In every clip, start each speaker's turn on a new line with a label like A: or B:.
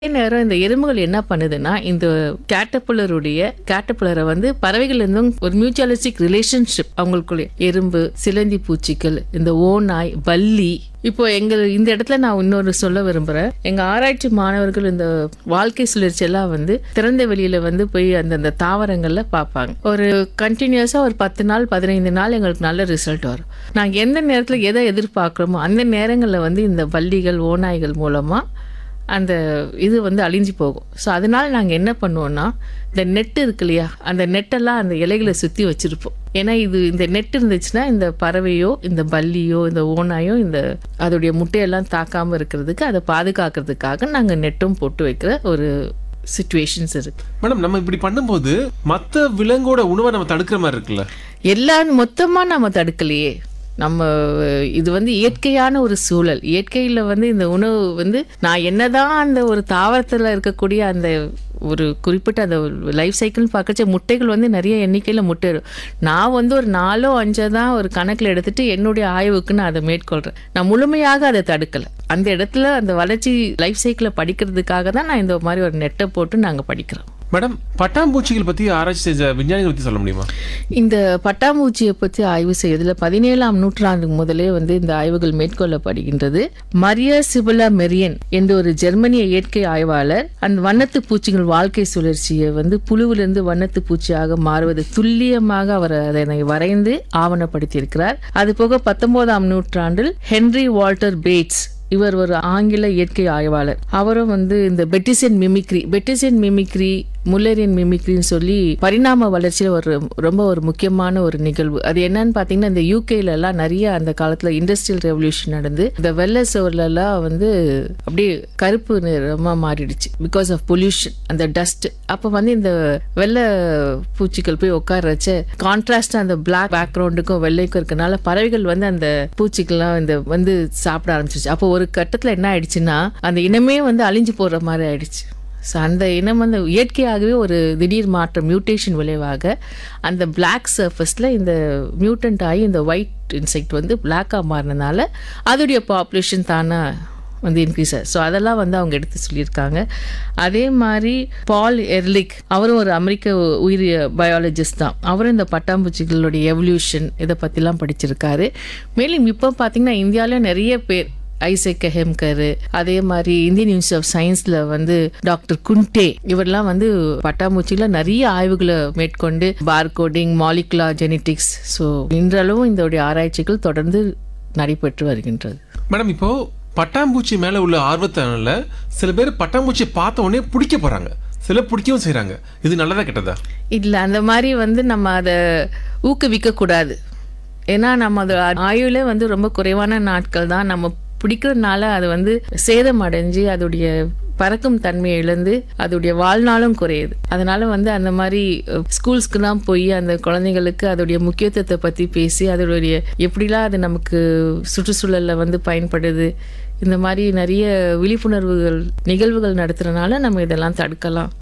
A: அதே நேரம் இந்த எறும்புகள் என்ன பண்ணுதுன்னா இந்த கேட்டப்புலருடைய கேட்டப்புலரை வந்து பறவைகள் இருந்தும் ஒரு மியூச்சுவலிஸ்டிக் ரிலேஷன்ஷிப் அவங்களுக்குள்ள எறும்பு சிலந்தி பூச்சிகள் இந்த ஓநாய் பல்லி இப்போ எங்க இந்த இடத்துல நான் இன்னொரு சொல்ல விரும்புறேன் எங்க ஆராய்ச்சி மாணவர்கள் இந்த வாழ்க்கை சுழற்சி எல்லாம் வந்து திறந்த வெளியில வந்து போய் அந்தந்த தாவரங்கள்ல பார்ப்பாங்க ஒரு கண்டினியூஸா ஒரு பத்து நாள் பதினைந்து நாள் எங்களுக்கு நல்ல ரிசல்ட் வரும் நாங்க எந்த நேரத்துல எதை எதிர்பார்க்குறோமோ அந்த நேரங்களில் வந்து இந்த பல்லிகள் ஓநாய்கள் மூலமா அந்த இது வந்து அழிஞ்சு போகும் ஸோ அதனால நாங்கள் என்ன பண்ணுவோம்னா இந்த நெட் இருக்கு இல்லையா அந்த நெட்டெல்லாம் அந்த இலைகளை சுற்றி வச்சுருப்போம் ஏன்னா இது இந்த நெட் இருந்துச்சுன்னா இந்த பறவையோ இந்த பல்லியோ இந்த ஓனாயோ இந்த அதோடைய முட்டையெல்லாம் தாக்காமல் இருக்கிறதுக்கு அதை பாதுகாக்கிறதுக்காக நாங்கள் நெட்டும் போட்டு வைக்கிற ஒரு சுச்சுவேஷன்ஸ் இருக்கு
B: மேடம் நம்ம இப்படி பண்ணும்போது மத்த விலங்கோட உணவை நம்ம தடுக்கிற மாதிரி இருக்குல்ல
A: எல்லா மொத்தமாக நம்ம தடுக்கலையே நம்ம இது வந்து இயற்கையான ஒரு சூழல் இயற்கையில் வந்து இந்த உணவு வந்து நான் என்னதான் அந்த ஒரு தாவரத்தில் இருக்கக்கூடிய அந்த ஒரு குறிப்பிட்ட அந்த லைஃப் சைக்கிள்னு பார்க்கச்ச முட்டைகள் வந்து நிறைய எண்ணிக்கையில் முட்டை இடும். நான் வந்து ஒரு நாலோ அஞ்சோ தான் ஒரு கணக்கில் எடுத்துட்டு என்னுடைய ஆய்வுக்கு நான் அதை மேற்கொள்கிறேன் நான் முழுமையாக அதை தடுக்கலை அந்த இடத்துல அந்த வளர்ச்சி லைஃப் சைக்கிளை படிக்கிறதுக்காக தான் நான் இந்த மாதிரி ஒரு நெட்டை போட்டு நாங்கள் படிக்கிறோம்
B: மேடம் பட்டாம்பூச்சிகள் பத்தி ஆராய்ச்சி செஞ்ச விஞ்ஞானிகள் பத்தி சொல்ல முடியுமா
A: இந்த பட்டாம்பூச்சியை பற்றி ஆய்வு செய்யறதுல பதினேழாம் நூற்றாண்டுக்கு முதலே வந்து இந்த ஆய்வுகள் மேற்கொள்ளப்படுகின்றது மரியா சிபுலா மெரியன் என்ற ஒரு ஜெர்மனிய இயற்கை ஆய்வாளர் அந்த வண்ணத்து பூச்சிகள் வாழ்க்கை சுழற்சியை வந்து புழுவிலிருந்து வண்ணத்து பூச்சியாக மாறுவது துல்லியமாக அவர் அதனை வரைந்து ஆவணப்படுத்தியிருக்கிறார் அது போக பத்தொன்பதாம் நூற்றாண்டில் ஹென்ரி வால்டர் பேட்ஸ் இவர் ஒரு ஆங்கில இயற்கை ஆய்வாளர் அவரும் வந்து இந்த பெட்டிசியன் மிமிக்ரி பெட்டிசியன் மிமிக்ரி முல்லரின் மிமிக்ரின்னு சொல்லி பரிணாம வளர்ச்சியில் ஒரு ரொம்ப ஒரு முக்கியமான ஒரு நிகழ்வு அது என்னன்னு பார்த்தீங்கன்னா இந்த யூகேல எல்லாம் நிறைய அந்த காலத்தில் இண்டஸ்ட்ரியல் ரெவல்யூஷன் நடந்து இந்த வெள்ளை சுவர்ல எல்லாம் வந்து அப்படியே கருப்பு நிறமா மாறிடுச்சு பிகாஸ் ஆஃப் பொல்யூஷன் அந்த டஸ்ட் அப்போ வந்து இந்த வெள்ளை பூச்சிகள் போய் உட்கார வச்ச கான்ட்ராஸ்ட் அந்த பிளாக் பேக்ரவுண்டுக்கும் வெள்ளைக்கும் இருக்கனால பறவைகள் வந்து அந்த பூச்சிக்கெல்லாம் இந்த வந்து சாப்பிட ஆரம்பிச்சிச்சு அப்போ ஒரு கட்டத்தில் என்ன ஆயிடுச்சுன்னா அந்த இனமே வந்து அழிஞ்சு போடுற மாதிரி ஆயிடுச்சு ஸோ அந்த இனம் வந்து இயற்கையாகவே ஒரு திடீர் மாற்றம் மியூட்டேஷன் விளைவாக அந்த பிளாக் சர்ஃபஸில் இந்த மியூட்டன்ட் ஆகி இந்த ஒயிட் இன்செக்ட் வந்து பிளாக்காக மாறினனால அதோடைய பாப்புலேஷன் தானே வந்து இன்க்ரீஸ் ஸோ அதெல்லாம் வந்து அவங்க எடுத்து சொல்லியிருக்காங்க அதே மாதிரி பால் எர்லிக் அவரும் ஒரு அமெரிக்க உயிரிய பயாலஜிஸ்ட் தான் அவரும் இந்த பட்டாம்பூச்சிகளுடைய எவல்யூஷன் இதை பற்றிலாம் படிச்சிருக்காரு மேலும் இப்போ பார்த்தீங்கன்னா இந்தியாவில் நிறைய பேர் ஐசக் ஹெம்கர் அதே மாதிரி இந்தியன் இன்ஸ்டியூட் ஆஃப் சயின்ஸ்ல வந்து டாக்டர் குண்டே இவரெல்லாம் வந்து பட்டாம்பூச்சியில நிறைய ஆய்வுகளை மேற்கொண்டு பார்கோடிங் மாலிகுலா ஜெனட்டிக்ஸ் ஸோ இன்றளவும் இதோடைய ஆராய்ச்சிகள் தொடர்ந்து நடைபெற்று வருகின்றது
B: மேடம் இப்போ பட்டாம்பூச்சி மேல உள்ள ஆர்வத்தினால சில பேர் பட்டாம்பூச்சியை பார்த்த உடனே பிடிக்க போறாங்க சில பிடிக்கவும் செய்றாங்க இது நல்லதா கெட்டதா
A: இல்லை அந்த மாதிரி வந்து நம்ம அதை ஊக்குவிக்க கூடாது ஏன்னா நம்ம அது ஆயுளே வந்து ரொம்ப குறைவான நாட்கள் தான் நம்ம பிடிக்கிறதுனால அது வந்து சேதம் அடைஞ்சு அதோடைய பறக்கும் தன்மையை இழந்து அதோடைய வாழ்நாளும் குறையுது அதனால வந்து அந்த மாதிரி ஸ்கூல்ஸ்க்குலாம் போய் அந்த குழந்தைங்களுக்கு அதோடைய முக்கியத்துவத்தை பற்றி பேசி அதோடைய எப்படிலாம் அது நமக்கு சுற்றுச்சூழலில் வந்து பயன்படுது இந்த மாதிரி நிறைய விழிப்புணர்வுகள் நிகழ்வுகள் நடத்துறதுனால நம்ம இதெல்லாம் தடுக்கலாம்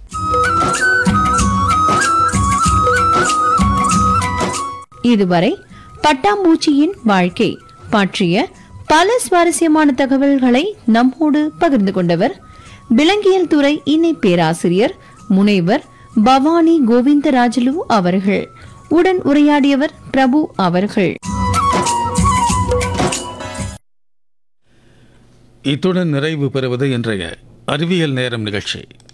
C: இதுவரை பட்டாம்பூச்சியின் வாழ்க்கை பற்றிய பல சுவாரஸ்யமான தகவல்களை நம்மோடு பகிர்ந்து கொண்டவர் விலங்கியல் துறை இணை பேராசிரியர் முனைவர் பவானி கோவிந்தராஜலு அவர்கள் உடன் உரையாடியவர் பிரபு அவர்கள்
D: இத்துடன் நிறைவு பெறுவது இன்றைய அறிவியல் நேரம் நிகழ்ச்சி